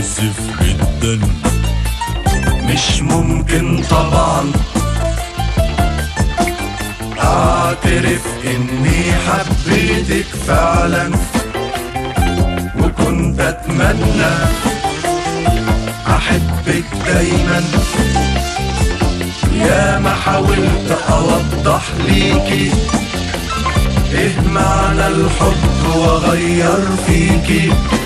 آسف جدا مش ممكن طبعا اعترف اني حبيتك فعلا وكنت اتمنى احبك دايما يا ما حاولت اوضح ليكي ايه معنى الحب واغير فيكي